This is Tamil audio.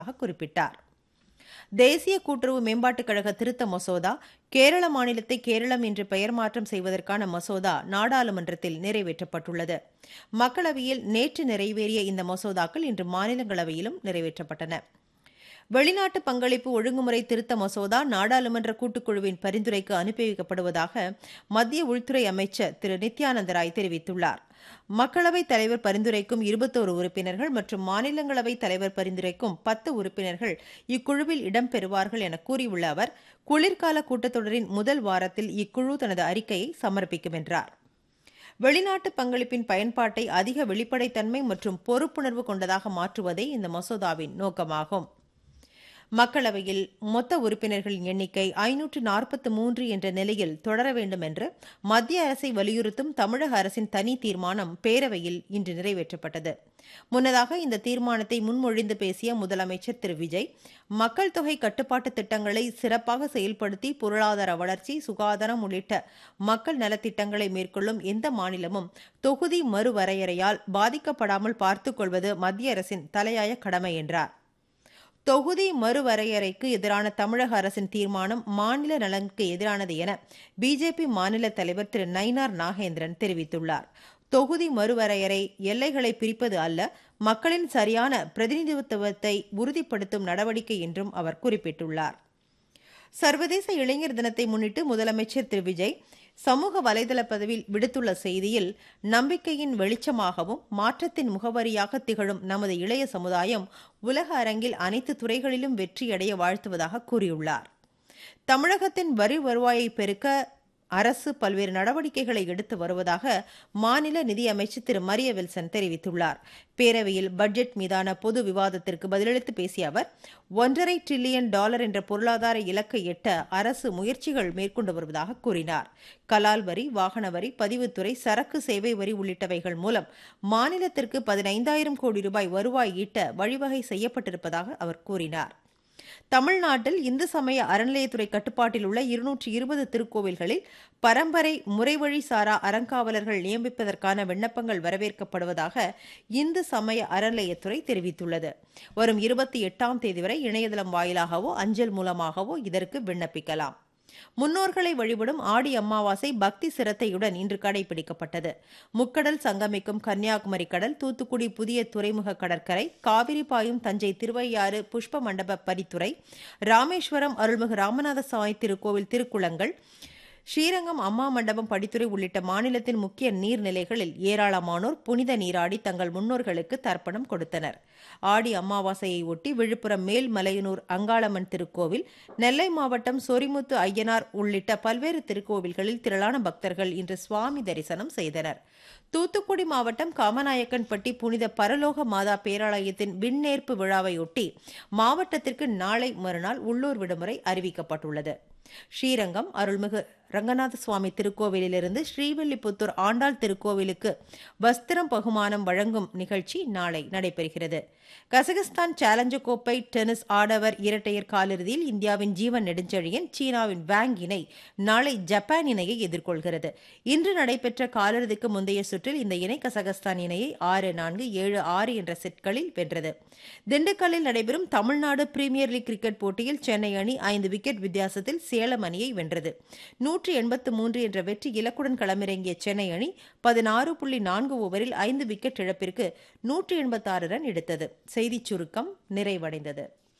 குறிப்பிட்டார் தேசிய கூட்டுறவு மேம்பாட்டுக் கழக திருத்த மசோதா கேரள மாநிலத்தை கேரளம் என்று பெயர் மாற்றம் செய்வதற்கான மசோதா நாடாளுமன்றத்தில் நிறைவேற்றப்பட்டுள்ளது மக்களவையில் நேற்று நிறைவேறிய இந்த மசோதாக்கள் இன்று மாநிலங்களவையிலும் நிறைவேற்றப்பட்டன வெளிநாட்டு பங்களிப்பு ஒழுங்குமுறை திருத்த மசோதா நாடாளுமன்ற கூட்டுக்குழுவின் பரிந்துரைக்கு அனுப்பி வைக்கப்படுவதாக மத்திய உள்துறை அமைச்சர் திரு நித்யானந்த ராய் தெரிவித்துள்ளார் மக்களவைத் தலைவர் பரிந்துரைக்கும் இருபத்தோரு உறுப்பினர்கள் மற்றும் மாநிலங்களவை தலைவர் பரிந்துரைக்கும் பத்து உறுப்பினர்கள் இக்குழுவில் இடம்பெறுவார்கள் என கூறியுள்ள அவர் குளிர்கால கூட்டத்தொடரின் முதல் வாரத்தில் இக்குழு தனது அறிக்கையை சமர்ப்பிக்கும் என்றார் வெளிநாட்டு பங்களிப்பின் பயன்பாட்டை அதிக வெளிப்படைத்தன்மை மற்றும் பொறுப்புணர்வு கொண்டதாக மாற்றுவதே இந்த மசோதாவின் நோக்கமாகும் மக்களவையில் மொத்த உறுப்பினர்களின் எண்ணிக்கை ஐநூற்று நாற்பத்தி மூன்று என்ற நிலையில் தொடர வேண்டும் என்று மத்திய அரசை வலியுறுத்தும் தமிழக அரசின் தனி தீர்மானம் பேரவையில் இன்று நிறைவேற்றப்பட்டது முன்னதாக இந்த தீர்மானத்தை முன்மொழிந்து பேசிய முதலமைச்சர் திரு விஜய் மக்கள் தொகை கட்டுப்பாட்டு திட்டங்களை சிறப்பாக செயல்படுத்தி பொருளாதார வளர்ச்சி சுகாதாரம் உள்ளிட்ட மக்கள் நலத்திட்டங்களை மேற்கொள்ளும் எந்த மாநிலமும் தொகுதி மறுவரையறையால் பாதிக்கப்படாமல் பார்த்துக் கொள்வது மத்திய அரசின் தலையாய கடமை என்றார் தொகுதி மறுவரையறைக்கு எதிரான தமிழக அரசின் தீர்மானம் மாநில நலனுக்கு எதிரானது என பிஜேபி மாநில தலைவர் திரு நயினார் நாகேந்திரன் தெரிவித்துள்ளார் தொகுதி மறுவரையறை எல்லைகளை பிரிப்பது அல்ல மக்களின் சரியான பிரதிநிதித்துவத்தை உறுதிப்படுத்தும் நடவடிக்கை என்றும் அவர் குறிப்பிட்டுள்ளார் சர்வதேச இளைஞர் தினத்தை முன்னிட்டு முதலமைச்சர் திரு விஜய் சமூக வலைதள பதிவில் விடுத்துள்ள செய்தியில் நம்பிக்கையின் வெளிச்சமாகவும் மாற்றத்தின் முகவரியாக திகழும் நமது இளைய சமுதாயம் உலக அரங்கில் அனைத்து துறைகளிலும் வெற்றியடைய வாழ்த்துவதாக கூறியுள்ளார் தமிழகத்தின் வரி வருவாயை பெருக்க அரசு பல்வேறு நடவடிக்கைகளை எடுத்து வருவதாக மாநில நிதியமைச்சர் திரு மரிய வில்சன் தெரிவித்துள்ளார் பேரவையில் பட்ஜெட் மீதான பொது விவாதத்திற்கு பதிலளித்து பேசிய அவர் ஒன்றரை டிரில்லியன் டாலர் என்ற பொருளாதார இலக்கை எட்ட அரசு முயற்சிகள் மேற்கொண்டு வருவதாக கூறினார் கலால் வரி வாகன வரி பதிவுத்துறை சரக்கு சேவை வரி உள்ளிட்டவைகள் மூலம் மாநிலத்திற்கு பதினைந்தாயிரம் கோடி ரூபாய் வருவாய் ஈட்ட வழிவகை செய்யப்பட்டிருப்பதாக அவர் கூறினார் தமிழ்நாட்டில் இந்து சமய அறநிலையத்துறை கட்டுப்பாட்டில் உள்ள இருநூற்றி இருபது திருக்கோவில்களில் பரம்பரை முறைவழி சாரா அறங்காவலர்கள் நியமிப்பதற்கான விண்ணப்பங்கள் வரவேற்கப்படுவதாக இந்து சமய அறநிலையத்துறை தெரிவித்துள்ளது வரும் இருபத்தி எட்டாம் தேதி வரை இணையதளம் வாயிலாகவோ அஞ்சல் மூலமாகவோ இதற்கு விண்ணப்பிக்கலாம் முன்னோர்களை வழிபடும் ஆடி அமாவாசை பக்தி சிரத்தையுடன் இன்று கடைபிடிக்கப்பட்டது முக்கடல் சங்கமிக்கும் கன்னியாகுமரி கடல் தூத்துக்குடி புதிய துறைமுக கடற்கரை காவிரி பாயும் தஞ்சை திருவையாறு புஷ்ப மண்டப பரித்துறை ராமேஸ்வரம் அருள்மிகு ராமநாத சுவாமி திருக்கோவில் திருக்குளங்கள் ஸ்ரீரங்கம் அம்மா மண்டபம் படித்துறை உள்ளிட்ட மாநிலத்தின் முக்கிய நீர்நிலைகளில் ஏராளமானோர் புனித நீராடி தங்கள் முன்னோர்களுக்கு தர்ப்பணம் கொடுத்தனர் ஆடி அமாவாசையை ஒட்டி விழுப்புரம் மேல்மலையனூர் அங்காளம்மன் திருக்கோவில் நெல்லை மாவட்டம் சொரிமுத்து ஐயனார் உள்ளிட்ட பல்வேறு திருக்கோவில்களில் திரளான பக்தர்கள் இன்று சுவாமி தரிசனம் செய்தனர் தூத்துக்குடி மாவட்டம் காமநாயக்கன்பட்டி புனித பரலோக மாதா பேராலயத்தின் விண்ணேற்பு விழாவையொட்டி மாவட்டத்திற்கு நாளை மறுநாள் உள்ளூர் விடுமுறை அறிவிக்கப்பட்டுள்ளது ஸ்ரீரங்கம் அருள்மிகு ரங்கநாத சுவாமி திருக்கோவிலிருந்து ஸ்ரீவில்லிபுத்தூர் ஆண்டாள் திருக்கோவிலுக்கு வஸ்திரம் பகுமானம் வழங்கும் நிகழ்ச்சி நாளை நடைபெறுகிறது கசகஸ்தான் சேலஞ்சர் கோப்பை டென்னிஸ் ஆடவர் இரட்டையர் காலிறுதியில் இந்தியாவின் ஜீவன் நெடுஞ்செழியன் சீனாவின் வேங் இணை நாளை ஜப்பான் இணையை எதிர்கொள்கிறது இன்று நடைபெற்ற காலிறுதிக்கு முந்தைய சுற்றில் இந்த இணை கசகஸ்தான் இணையை ஆறு நான்கு ஏழு ஆறு என்ற செட்களில் வென்றது திண்டுக்கல்லில் நடைபெறும் தமிழ்நாடு பிரீமியர் லீக் கிரிக்கெட் போட்டியில் சென்னை அணி ஐந்து விக்கெட் வித்தியாசத்தில் சேலம் அணியை வென்றது நூற்றி எண்பத்து மூன்று என்ற வெற்றி இலக்குடன் களமிறங்கிய சென்னை அணி பதினாறு புள்ளி நான்கு ஓவரில் ஐந்து விக்கெட் இழப்பிற்கு நூற்றி எண்பத்தாறு ரன் எடுத்தது செய்திச் சுருக்கம் நிறைவடைந்தது